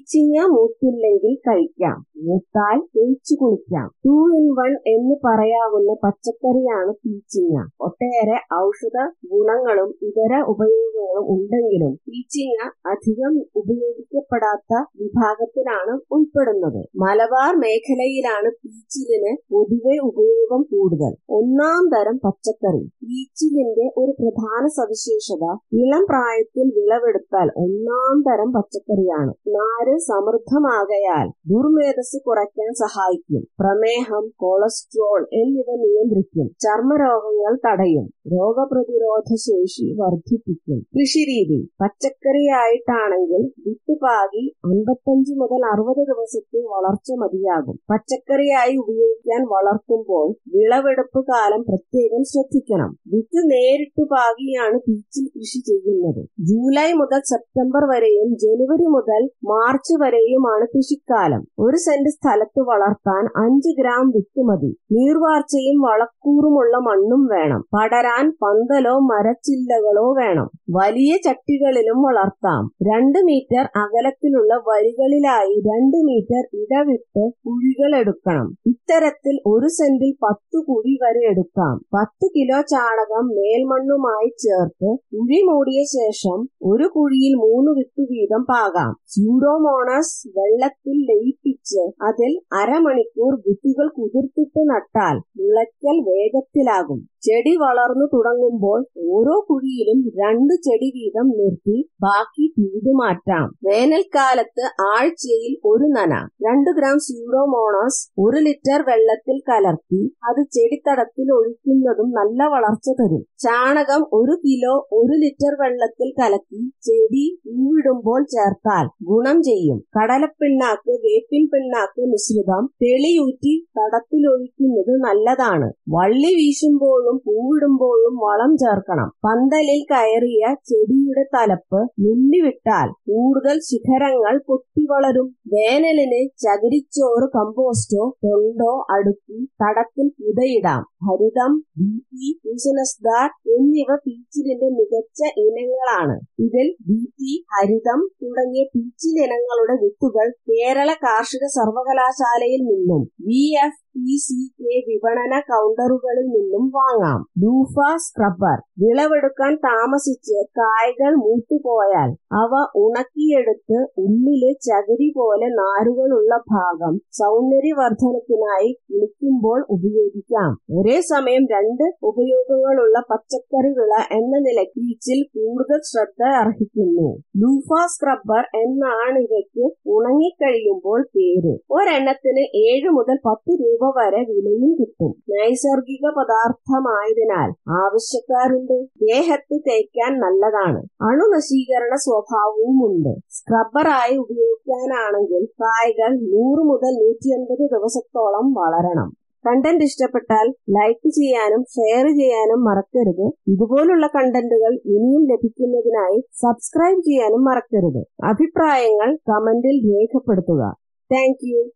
പീച്ചിങ്ങ മൂത്തില്ലെങ്കിൽ കഴിക്കാം മൂത്താൽ തേച്ചു കുളിക്കാം ടു ഇൻ വൺ എന്ന് പറയാവുന്ന പച്ചക്കറിയാണ് പീച്ചിങ്ങ ഒട്ടേറെ ഔഷധ ഗുണങ്ങളും ഇതര ഉപയോഗങ്ങളും ഉണ്ടെങ്കിലും പീച്ചിങ്ങ അധികം ഉപയോഗിക്കപ്പെടാത്ത വിഭാഗത്തിലാണ് ഉൾപ്പെടുന്നത് മലബാർ മേഖലയിലാണ് പീച്ചിലിന് പൊതുവെ ഉപയോഗം കൂടുതൽ ഒന്നാം തരം പച്ചക്കറി പീച്ചിലിന്റെ ഒരു പ്രധാന സവിശേഷത ഇളം പ്രായത്തിൽ വിളവെടുത്താൽ ഒന്നാം തരം പച്ചക്കറിയാണ് നാര് സമൃദ്ധമാകയാൽ ദുർമേധസ് കുറയ്ക്കാൻ സഹായിക്കും പ്രമേഹം കൊളസ്ട്രോൾ എന്നിവ നിയന്ത്രിക്കും ചർമ്മരോഗങ്ങൾ തടയും രോഗപ്രതിരോധ ശേഷി വർദ്ധിപ്പിക്കും കൃഷിരീതി പച്ചക്കറിയായിട്ടാണെങ്കിൽ വിത്ത് പാകി അൻപത്തഞ്ച് മുതൽ അറുപത് ദിവസത്തെ വളർച്ച മതിയാകും പച്ചക്കറിയായി ഉപയോഗിക്കാൻ വളർത്തുമ്പോൾ വിളവെടുപ്പ് കാലം പ്രത്യേകം ശ്രദ്ധിക്കണം വിത്ത് നേരിട്ട് പാകിയാണ് പീച്ചിൽ കൃഷി ചെയ്യുന്നത് ജൂലൈ മുതൽ സെപ്റ്റംബർ വരെയും ജനുവരി മുതൽ മാർച്ച് വരെയുമാണ് കൃഷിക്കാലം ഒരു സെന്റ് സ്ഥലത്ത് വളർത്താൻ അഞ്ച് ഗ്രാം വിത്ത് മതി നീർവാർച്ചയും വളക്കൂറുമുള്ള മണ്ണും വേണം പടരാൻ പന്തലോ മരച്ചില്ലകളോ വേണം വലിയ ചട്ടികളിലും വളർത്താം രണ്ട് മീറ്റർ അകലത്തിലുള്ള വരികളിലായി രണ്ട് മീറ്റർ ഇടവിട്ട് കുഴികൾ എടുക്കണം ഇത്തരത്തിൽ ഒരു സെന്റിൽ പത്ത് കുഴി വരെ എടുക്കാം പത്ത് കിലോ ചാണകം മേൽമണ്ണുമായി ചേർത്ത് കുഴി മൂടിയ ശേഷം ഒരു കുഴിയിൽ മൂന്ന് വിത്ത് വീതം പാകാം സ്യൂഡോമോണസ് വെള്ളത്തിൽ ലയിപ്പിച്ച് അതിൽ അരമണിക്കൂർ വിത്തുകൾ കുതിർത്തിട്ട് നട്ടാൽ മുളയ്ക്കൽ വേഗത്തിലാകും ചെടി വളർന്നു തുടങ്ങുമ്പോൾ ഓരോ കുഴിയിലും രണ്ട് ചെടി വീതം നിർത്തി ബാക്കി പിഴുതുമാറ്റാം വേനൽക്കാലത്ത് ആഴ്ചയിൽ ഒരു നന രണ്ട് ഗ്രാം സ്യൂഡോമോണസ് ഒരു ലിറ്റർ വെള്ളത്തിൽ കലർത്തി അത് ചെടിത്തടത്തിൽ ഒഴിക്കുന്നതും നല്ല വളർച്ച തരും ചാണകം ഒരു കിലോ ഒരു ലിറ്റർ വെള്ളത്തിൽ കലക്കി ചെടി പൂവിടുമ്പോൾ ചേർത്താൽ ഗുണം ചെയ്യും കടലപ്പിണ്ണാക്ക് വേപ്പിൻ പിണ്ണാക്ക് മിശ്രിതം തെളിയൂറ്റി തടത്തിലൊഴിക്കുന്നത് നല്ലതാണ് വള്ളി വീശുമ്പോഴും പൂവിടുമ്പോഴും വളം ചേർക്കണം പന്തലിൽ കയറിയ ചെടിയുടെ തലപ്പ് നുള്ളിവിട്ടാൽ കൂടുതൽ ശിഖരങ്ങൾ പൊട്ടിവളരും വേനലിന് ചകിരിച്ചോറ് കമ്പോസ്റ്റോ തൊണ്ടോ അടുക്കി തടത്തിൽ പുതയിടാം ഹരിതം ബി പി കുസനസ്ദാർ എന്നിവ പീച്ചിലിന്റെ മികച്ച ഇനങ്ങളാണ് ഇതിൽ ബി പി ഹരിതം തുടങ്ങിയ പീച്ചിൽ ഇനങ്ങളുടെ വിത്തുകൾ കേരള കാർഷിക സർവകലാശാലയിൽ നിന്നും V F P C K വിപണന കൗണ്ടറുകളിൽ നിന്നും വാങ്ങാം ലൂഫ സ്ക്രബ്ബർ വിളവെടുക്കാൻ താമസിച്ച് കായ്കൾ മൂത്തുപോയാൽ അവ ഉണക്കിയെടുത്ത് ഉള്ളില് ചകിരി പോലെ നാരുകളുള്ള ഭാഗം സൗന്ദര്യവർദ്ധനത്തിനായി കുളിക്കുമ്പോൾ ഉപയോഗിക്കാം ഒരേ സമയം രണ്ട് ഉപയോഗങ്ങളുള്ള പച്ചക്കറി വിള എന്ന നിലയ്ക്ക് ഈച്ചിൽ കൂടുതൽ ശ്രദ്ധ അർഹിക്കുന്നു ലൂഫ സ്ക്രബ്ബർ എന്നാണ് ഇവയ്ക്ക് ഉണങ്ങിക്കഴിയുമ്പോൾ പേര് ഒരെണ്ണത്തിന് ഏഴ് മുതൽ പത്ത് രൂപ വരെ വിലയും കിട്ടും നൈസർഗിക പദാർത്ഥമായതിനാൽ ആവശ്യക്കാരുണ്ട് ദേഹത്ത് തേക്കാൻ നല്ലതാണ് അണുനശീകരണ സ്വഭാവവുമുണ്ട് സ്ക്രബ്ബറായി ഉപയോഗിക്കാനാണെങ്കിൽ കായ്കൾ നൂറ് മുതൽ നൂറ്റി അൻപത് ദിവസത്തോളം വളരണം കണ്ടന്റ് ഇഷ്ടപ്പെട്ടാൽ ലൈക്ക് ചെയ്യാനും ഷെയർ ചെയ്യാനും മറക്കരുത് ഇതുപോലുള്ള കണ്ടന്റുകൾ ഇനിയും ലഭിക്കുന്നതിനായി സബ്സ്ക്രൈബ് ചെയ്യാനും മറക്കരുത് അഭിപ്രായങ്ങൾ കമന്റിൽ രേഖപ്പെടുത്തുക താങ്ക്